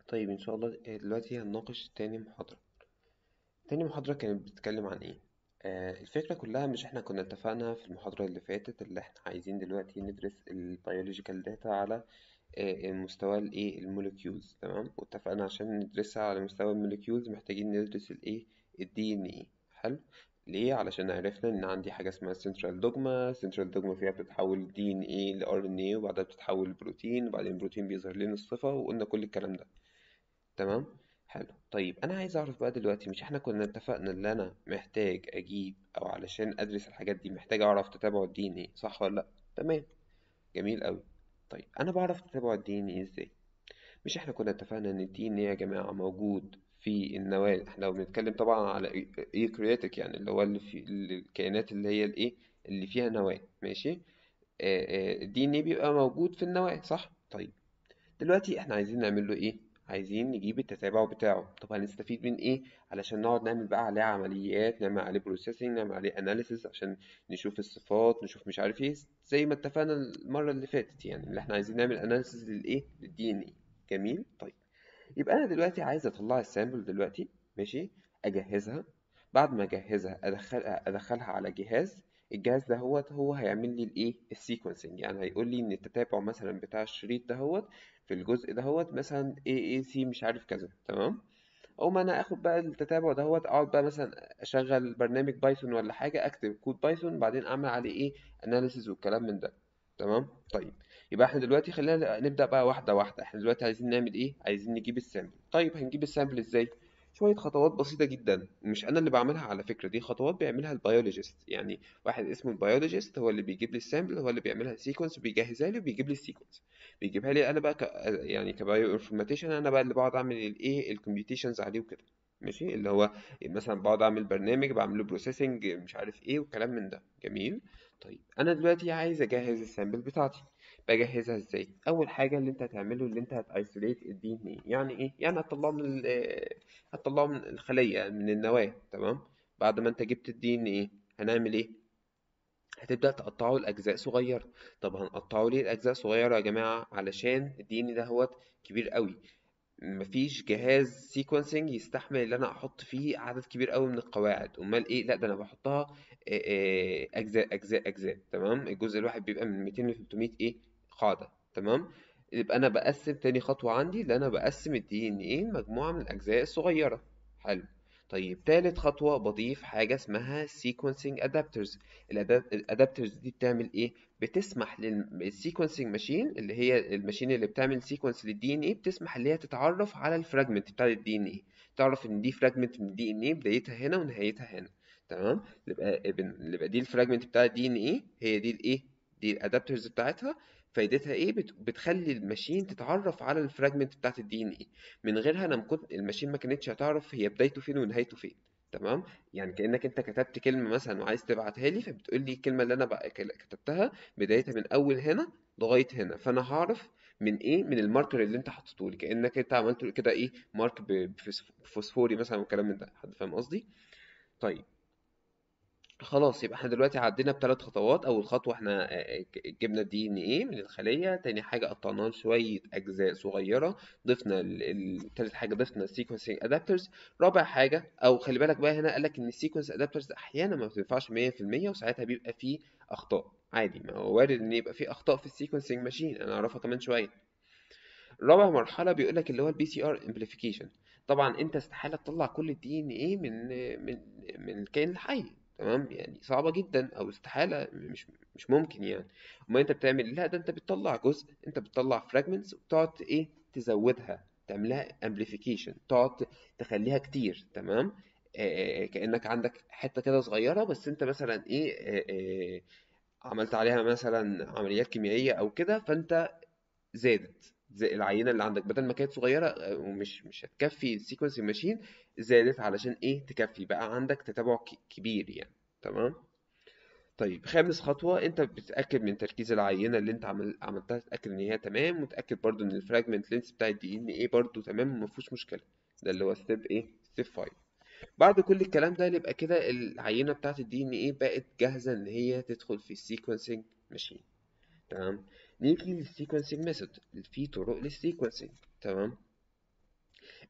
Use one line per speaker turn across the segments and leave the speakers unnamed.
طيب إن شاء الله دلوقتي هنناقش تاني محاضرة تاني محاضرة كانت بتتكلم عن إيه؟ آه الفكرة كلها مش إحنا كنا اتفقنا في المحاضرة اللي فاتت اللي إحنا عايزين دلوقتي ندرس البيولوجيكال داتا على آه مستوى الإيه الموليكيولز تمام واتفقنا عشان ندرسها على مستوى الموليكيولز محتاجين ندرس الإيه الدي إن إيه حلو ليه علشان عرفنا ان عندي حاجه اسمها سنترال دوجما سنترال دوجما فيها بتتحول دي ان ايه لار ان ايه وبعدها بتتحول لبروتين وبعدين البروتين بيظهر لنا الصفه وقلنا كل الكلام ده تمام حلو طيب انا عايز اعرف بقى دلوقتي مش احنا كنا اتفقنا ان انا محتاج اجيب او علشان ادرس الحاجات دي محتاج اعرف تتابع الدي ان ايه صح ولا لا تمام جميل قوي طيب انا بعرف تتابع الدي ان ايه ازاي مش احنا كنا اتفقنا ان الدي ان ايه يا جماعه موجود في النواة احنا لو بنتكلم طبعا على ايوكرياتيك يعني اللي هو اللي في الكائنات اللي هي الايه اللي فيها نواة ماشي الدي ان ايه بيبقى موجود في النواة صح طيب دلوقتي احنا عايزين نعمل له ايه عايزين نجيب التتابع بتاعه طب هنستفيد من ايه علشان نقعد نعمل بقى عليه عمليات نعمل عليه بروسيسنج نعمل عليه اناليسيس عشان نشوف الصفات نشوف مش عارف ايه زي ما اتفقنا المره اللي فاتت يعني اللي احنا عايزين نعمل اناليسيس للايه للدي ان ايه جميل طيب يبقى انا دلوقتي عايز اطلع السامبل دلوقتي ماشي اجهزها بعد ما اجهزها ادخلها ادخلها على جهاز الجهاز ده هو هو هيعمل لي الايه السيكونسنج يعني هيقول لي ان التتابع مثلا بتاع الشريط ده هو في الجزء ده هو مثلا اي اي سي مش عارف كذا تمام او ما انا اخد بقى التتابع ده هو اقعد بقى مثلا اشغل برنامج بايثون ولا حاجه اكتب كود بايثون بعدين اعمل عليه ايه اناليسيز والكلام من ده تمام طيب يبقى احنا دلوقتي خلينا نبدا بقى واحده واحده احنا دلوقتي عايزين نعمل ايه عايزين نجيب السامبل طيب هنجيب السامبل ازاي شويه خطوات بسيطه جدا مش انا اللي بعملها على فكره دي خطوات بيعملها البيولوجيست يعني واحد اسمه البيولوجيست هو اللي بيجيب لي السامبل هو اللي بيعملها سيكونس وبيجهزها لي وبيجيب لي السيكونس بيجيبها لي انا بقى ك... يعني كبايو انفورماتيشن انا بقى اللي بقعد اعمل الايه الكمبيوتيشنز عليه وكده ماشي اللي هو مثلا بقعد اعمل برنامج بعمل له بروسيسنج مش عارف ايه والكلام من ده جميل طيب انا دلوقتي عايز اجهز السامبل بتاعتي بجهزها ازاي اول حاجه اللي انت هتعمله اللي انت هتايسوليت الدي ان ايه يعني ايه يعني هتطلعه من هتطلعه من الخليه من النواه تمام بعد ما انت جبت الدي ان ايه هنعمل ايه هتبدا تقطعه لاجزاء صغيره طب هنقطعه ليه لاجزاء صغيره يا جماعه علشان الدي ان ده هو كبير قوي مفيش جهاز سيكونسنج يستحمل ان انا احط فيه عدد كبير قوي من القواعد امال ايه لا ده انا بحطها اجزاء اجزاء اجزاء تمام الجزء الواحد بيبقى من 200 ل 300 ايه قاعده تمام يبقى انا بقسم تاني خطوه عندي اللي انا بقسم الدي ان ايه مجموعه من الاجزاء الصغيره حلو طيب تالت خطوة بضيف حاجة اسمها sequencing adapters الادابترز دي بتعمل ايه بتسمح للسيكونسنج ماشين اللي هي الماشين اللي بتعمل سيكونس للدي ان ايه بتسمح ان هي تتعرف على الفراجمنت بتاع الدي ان ايه تعرف ان دي فراجمنت من الدي ان ايه بدايتها هنا ونهايتها هنا تمام يبقى يبقى دي الفراجمنت بتاع الدي ان ايه هي دي الايه دي الادابترز بتاعتها فايدتها ايه بتخلي الماشين تتعرف على الفراجمنت بتاعت الدي ان ايه من غيرها انا ممكن الماشين ما كانتش هتعرف هي بدايته فين ونهايته فين تمام يعني كانك انت كتبت كلمه مثلا وعايز تبعتها لي فبتقول لي الكلمه اللي انا بقى كتبتها بدايتها من اول هنا لغايه هنا فانا هعرف من ايه من الماركر اللي انت حطيته لي كانك انت عملت كده ايه مارك بفوسفوري مثلا والكلام من ده حد فاهم قصدي طيب خلاص يبقى احنا دلوقتي عدينا بثلاث خطوات اول خطوه احنا جبنا الدي ان ايه من الخليه تاني حاجه قطعناه شويه اجزاء صغيره ضفنا تالت حاجه ضفنا السيكونسنج ادابترز رابع حاجه او خلي بالك بقى هنا قال لك ان السيكونس ادابترز احيانا ما بتنفعش 100% وساعتها بيبقى فيه اخطاء عادي ما هو وارد ان يبقى فيه اخطاء في السيكونسنج ماشين انا اعرفها كمان شويه رابع مرحله بيقول لك اللي هو البي سي ار امبليفيكيشن طبعا انت استحاله تطلع كل الدي ان ايه من من من الكائن الحي تمام يعني صعبة جدا أو استحالة مش مش ممكن يعني أما أنت بتعمل لا ده أنت بتطلع جزء أنت بتطلع فراجمنتس وبتقعد إيه تزودها تعملها امبليفيكيشن تقعد تخليها كتير تمام آه كأنك عندك حتة كده صغيرة بس أنت مثلا إيه آه آه عملت عليها مثلا عمليات كيميائية أو كده فأنت زادت زي العينه اللي عندك بدل ما كانت صغيره ومش مش هتكفي السيكونسنج ماشين زادت علشان ايه تكفي بقى عندك تتابع كبير يعني تمام طيب خامس خطوه انت بتتاكد من تركيز العينه اللي انت عمل عملتها تتاكد ان هي تمام وتاكد برضو ان الفراجمنت لينس بتاع الدي ان ايه برضو تمام وما فيهوش مشكله ده اللي هو ستيب ايه ستيب 5 بعد كل الكلام ده يبقى كده العينه بتاعت الدي ان ايه بقت جاهزه ان هي تدخل في السيكونسنج ماشين تمام نيجي للسيكونسنج ميثود في طرق للسيكونسنج تمام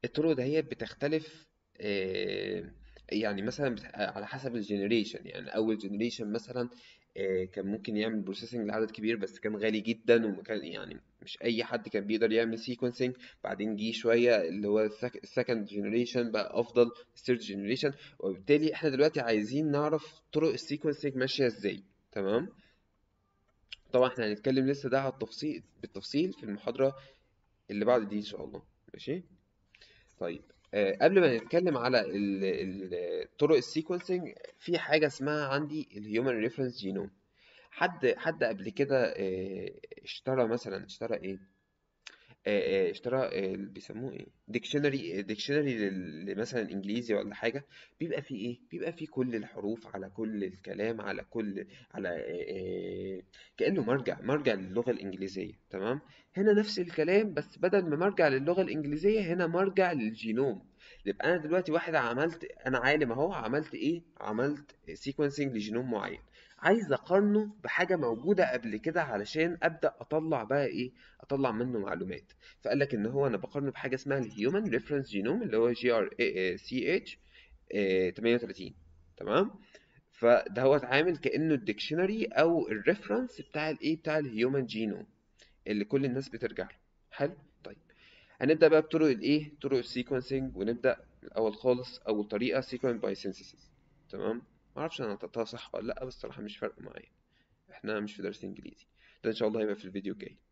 الطرق دهيت بتختلف آه، يعني مثلا بت- على حسب الجنريشن يعني اول جنريشن مثلا آه، كان ممكن يعمل بروسيسنج لعدد كبير بس كان غالي جدا وكان يعني مش اي حد كان بيقدر يعمل سيكونسنج بعدين جه شويه اللي هو السكند جنريشن بقى افضل الثيرد جنريشن وبالتالي احنا دلوقتي عايزين نعرف طرق السيكونسنج ماشيه ازاي تمام طبعا احنا هنتكلم لسه ده على التفصيل بالتفصيل في المحاضره اللي بعد دي ان شاء الله ماشي طيب آه، قبل ما نتكلم على ال- ال- طرق السيكونسنج في حاجة اسمها عندي الهيومن ريفرنس جينوم حد حد قبل كده آه، اشترى مثلا اشترى ايه آه، آه، اشترى آه، بيسموه ايه ديكشنري ديكشنري مثلا انجليزي ولا حاجه بيبقى فيه ايه بيبقى فيه كل الحروف على كل الكلام على كل على آه، آه، كانه مرجع مرجع للغه الانجليزيه تمام هنا نفس الكلام بس بدل ما مرجع للغه الانجليزيه هنا مرجع للجينوم يبقى انا دلوقتي واحد عملت انا عالم اهو عملت ايه عملت سيكونسنج لجينوم معين عايز اقارنه بحاجه موجوده قبل كده علشان ابدا اطلع بقى ايه اطلع منه معلومات فقال لك ان هو انا بقارنه بحاجه اسمها الهيومن ريفرنس جينوم اللي هو جي ار سي اتش 38 تمام فده هو عامل كانه الديكشنري او الريفرنس بتاع الايه بتاع الهيومن جينوم اللي كل الناس بترجع له حلو طيب هنبدا بقى بطرق الايه طرق السيكونسنج ونبدا من الاول خالص اول طريقه سيكونس باي سينثيسيس تمام معرفش انا نطقتها صح ولا لا بس الصراحه مش فارقه معايا احنا مش في درس انجليزي ده ان شاء الله هيبقى في الفيديو الجاي